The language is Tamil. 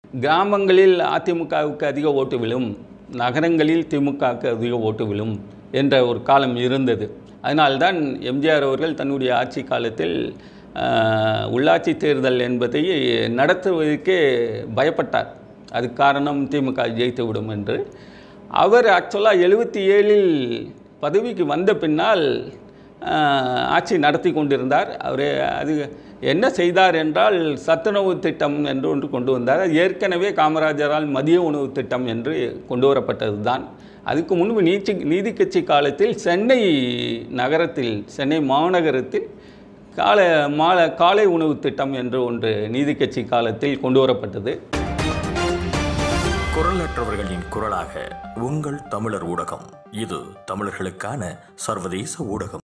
கிராமங்களில் அதிமுகவுக்கு அதிக ஓட்டு விழும் நகரங்களில் திமுகவுக்கு அதிக ஓட்டு விழும் என்ற ஒரு காலம் இருந்தது அதனால்தான் எம்ஜிஆர் அவர்கள் தன்னுடைய ஆட்சி காலத்தில் ஆஹ், உள்ளாட்சி தேர்தல் என்பதை நடத்துவதற்கே பயப்பட்டார் அதுக்கு காரணம் திமுக ஜெயித்து விடும் என்று அவர் ஆக்சுவலாக எழுபத்தி ஏழில் பதவிக்கு வந்த பின்னால் ஆஹ், ஆட்சி நடத்தி கொண்டிருந்தார் அவர் அது என்ன செய்தார் என்றால் சத்துணவு திட்டம் என்று ஒன்று கொண்டு வந்தார் அது ஏற்கனவே காமராஜரால் மதிய உணவு திட்டம் என்று கொண்டு வரப்பட்டது தான் அதுக்கு முன்பு நீச்சி நீதி கட்சி காலத்தில் சென்னை நகரத்தில் சென்னை மாநகரத்தில் காலை மாலை காலை உணவு திட்டம் என்று ஒன்று நீதி கட்சி காலத்தில் கொண்டு வரப்பட்டது குரலற்றவர்களின் குரலாக உங்கள் தமிழர் ஊடகம் இது தமிழர்களுக்கான சர்வதேச ஊடகம்